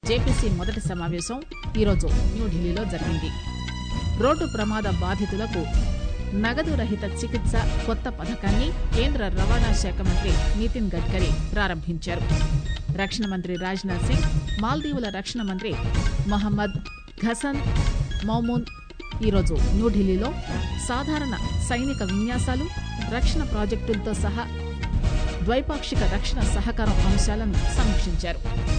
JPC మొదటి సమావేశం ఈరోజు న్యూఢిల్లీలో జరిగింది రోడ్డు ప్రమాద బాధితులకు నగదు రహిత చికిత్స కొత్త పథకాన్ని కేంద్ర రవాణా శాఖ మంత్రి నితిన్ గడ్కరీ ప్రారంభించారు రక్షణ మంత్రి రాజ్నాథ్ సింగ్ మాల్దీవుల రక్షణ మంత్రి మొహమ్మద్ ఘసన్ మౌమూన్ ఈరోజు న్యూఢిల్లీలో సాధారణ సైనిక విన్యాసాలు రక్షణ ప్రాజెక్టులతో సహా ద్వైపాక్షిక రక్షణ సహకారం అంశాలను సమీక్షించారు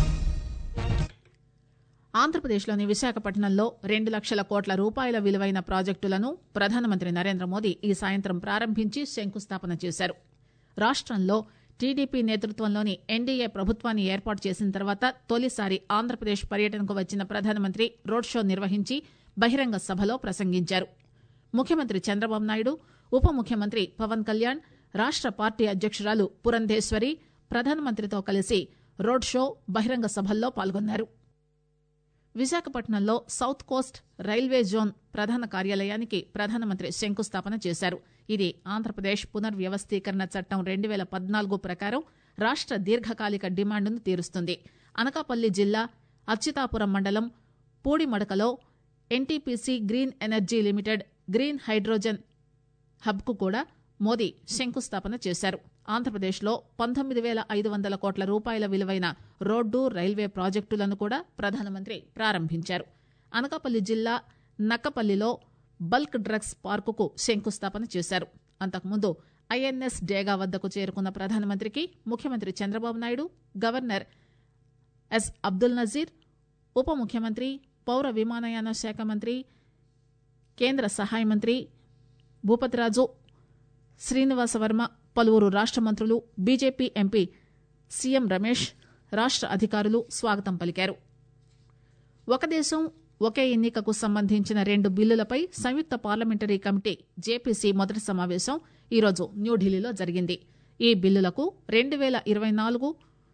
ఆంధ్రప్రదేశ్లోని విశాఖపట్నంలో రెండు లక్షల కోట్ల రూపాయల విలువైన ప్రాజెక్టులను ప్రధానమంత్రి నరేంద్ర మోదీ ఈ సాయంత్రం ప్రారంభించి శంకుస్థాపన చేశారు రాష్టంలో టీడీపీ నేతృత్వంలోని ఎన్డీఏ ప్రభుత్వాన్ని ఏర్పాటు చేసిన తర్వాత తొలిసారి ఆంధ్రప్రదేశ్ పర్యటనకు వచ్చిన ప్రధానమంత్రి రోడ్ షో నిర్వహించి బహిరంగ సభలో ప్రసంగించారు ముఖ్యమంత్రి చంద్రబాబు నాయుడు ఉప ముఖ్యమంత్రి పవన్ కళ్యాణ్ రాష్ట పార్టీ అధ్యక్షురాలు పురంధేశ్వరి ప్రధానమంత్రితో కలిసి రోడ్ షో బహిరంగ సభల్లో పాల్గొన్నారు విశాఖపట్నంలో సౌత్ కోస్ట్ రైల్వే జోన్ ప్రధాన కార్యాలయానికి ప్రధానమంత్రి శంకుస్థాపన చేశారు ఇది ఆంధ్రప్రదేశ్ పునర్వ్యవస్థీకరణ చట్టం రెండు వేల పద్నాలుగు ప్రకారం రాష్ట దీర్ఘకాలిక డిమాండ్ను తీరుస్తుంది అనకాపల్లి జిల్లా అచ్యుతాపురం మండలం పూడిమడకలో NTPC green energy limited green hydrogen హబ్కు కూడా మోదీ శంకుస్థాపన చేశారు ఆంధ్రప్రదేశ్లో పంతొమ్మిది వేల ఐదు వందల కోట్ల రూపాయల విలువైన రోడ్డు రైల్వే ప్రాజెక్టులను కూడా ప్రధానమంత్రి ప్రారంభించారు అనకాపల్లి జిల్లా నక్కపల్లిలో బల్క్ డ్రగ్స్ పార్కుకు శంకుస్థాపన చేశారు అంతకుముందు ఐఎన్ఎస్ డేగా వద్దకు చేరుకున్న ప్రధానమంత్రికి ముఖ్యమంత్రి చంద్రబాబు నాయుడు గవర్నర్ ఎస్ అబ్దుల్ నజీర్ ఉప ముఖ్యమంత్రి పౌర విమానయాన శాఖ మంత్రి కేంద్ర సహాయ మంత్రి భూపతిరాజు శ్రీనివాసవర్మ పలువురు రాష్ట మంత్రులు బీజేపీ ఎంపీ సీఎం రమేష్ రాష్ట అధికారులు స్వాగతం పలికారు ఒక దేశం ఒకే ఎన్నికకు సంబంధించిన రెండు బిల్లులపై సంయుక్త పార్లమెంటరీ కమిటీ జేపీసీ మొదటి సమావేశం ఈరోజు న్యూఢిల్లీలో జరిగింది ఈ బిల్లులకు రెండు వేల ఇరవై నాలుగు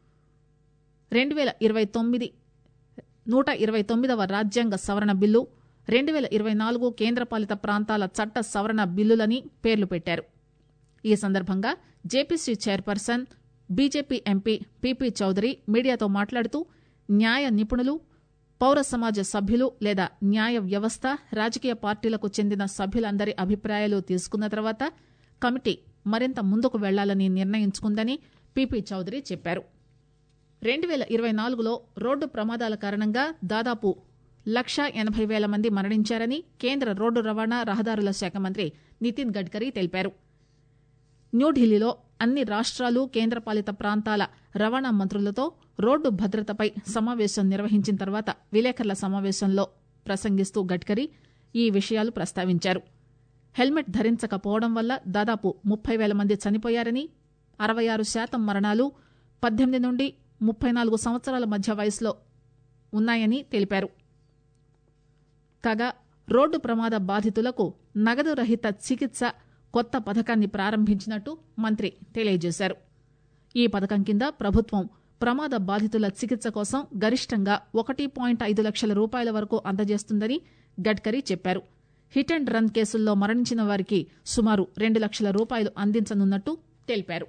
రెండు వేల ఇరవై తొమ్మిది నూట ఇరవై తొమ్మిదవ రాజ్యాంగ సవరణ బిల్లు రెండు వేల ఇరవై నాలుగు కేంద్రపాలిత ప్రాంతాల చట్ట సవరణ బిల్లులని పేర్లు పెట్టారు ఈ సందర్భంగా JPC chairperson BJP MP P P Chaudhary మీడియాతో మాట్లాడుతూ న్యాయ నిపుణులు పౌర సమాజ సభ్యులు లేదా న్యాయ వ్యవస్థ రాజకీయ పార్టీలకు చెందిన సభ్యులందరి అభిప్రాయాలు తీసుకున్న తర్వాత కమిటీ మరింత ముందుకు వెళ్లాలని నిర్ణయించుకుందని పీపీ చౌదరి చెప్పారు రెండు వేల ఇరవై నాలుగులో రోడ్డు ప్రమాదాల కారణంగా దాదాపు లక్షా ఎనభై వేల మంది మరణించారని కేంద్ర రోడ్డు రవాణా రహదారుల శాఖ మంత్రి నితిన్ గడ్కరీ తెలిపారు న్యూఢిల్లీలో అన్ని రాష్ట్రాలు కేంద్రపాలిత ప్రాంతాల రవాణా మంత్రులతో రోడ్డు భద్రతపై సమావేశం నిర్వహించిన తర్వాత విలేకరుల సమావేశంలో ప్రసంగిస్తూ గడ్కరీ ఈ విషయాలు ప్రస్తావించారు హెల్మెట్ ధరించకపోవడం వల్ల దాదాపు ముప్పై వేల మంది చనిపోయారని అరవై ఆరు శాతం మరణాలు పద్దెనిమిది నుండి ముప్పై నాలుగు సంవత్సరాల మధ్య వయసులో ఉన్నాయని తెలిపారు కాగా రోడ్డు ప్రమాద బాధితులకు నగదు రహిత చికిత్స కొత్త పథకాన్ని ప్రారంభించినట్టు మంత్రి తెలియజేశారు ఈ పథకం కింద ప్రభుత్వం ప్రమాద బాధితుల చికిత్స కోసం గరిష్టంగా ఒకటి పాయింట్ ఐదు లక్షల రూపాయల వరకు అందజేస్తుందని గడ్కరీ చెప్పారు హిట్ అండ్ రన్ కేసుల్లో మరణించిన వారికి సుమారు రెండు లక్షల రూపాయలు అందించనున్నట్టు తెలిపారు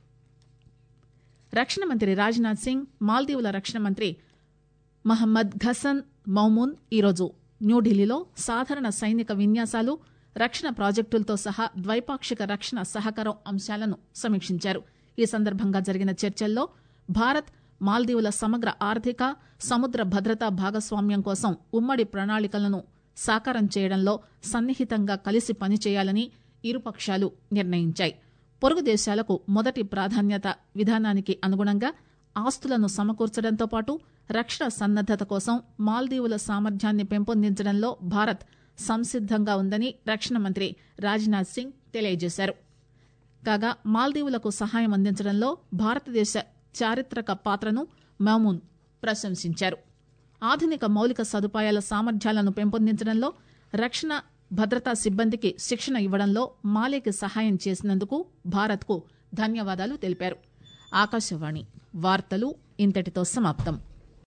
రక్షణ మంత్రి రాజ్నాథ్ సింగ్ మాల్దీవుల రక్షణ మంత్రి మహమ్మద్ ఘసన్ మౌమూన్ ఈరోజు న్యూఢిల్లీలో సాధారణ సైనిక విన్యాసాలు రక్షణ ప్రాజెక్టులతో సహా ద్వైపాక్షిక రక్షణ సహకారం అంశాలను సమీక్షించారు ఈ సందర్భంగా జరిగిన చర్చల్లో భారత్ మాల్దీవుల సమగ్ర ఆర్థిక సముద్ర భద్రతా భాగస్వామ్యం కోసం ఉమ్మడి ప్రణాళికలను సాకారం చేయడంలో సన్నిహితంగా కలిసి పనిచేయాలని ఇరుపక్షాలు నిర్ణయించాయి పొరుగు దేశాలకు మొదటి ప్రాధాన్యత విధానానికి అనుగుణంగా ఆస్తులను సమకూర్చడంతో పాటు రక్షణ సన్నద్దత కోసం మాల్దీవుల సామర్థ్యాన్ని పెంపొందించడంలో భారత్ సంసిద్దంగా ఉందని రక్షణ మంత్రి రాజ్నాథ్ సింగ్ తెలియజేశారు కాగా మాల్దీవులకు సహాయం అందించడంలో భారతదేశ చారిత్రక పాత్రను మౌమూన్ ప్రశంసించారు ఆధునిక మౌలిక సదుపాయాల సామర్థ్యాలను పెంపొందించడంలో రక్షణ భద్రతా సిబ్బందికి శిక్షణ ఇవ్వడంలో మాలేకి సహాయం చేసినందుకు భారత్కు ధన్యవాదాలు తెలిపారు ఆకాశవాణి వార్తలు ఇంతటితో సమాప్తం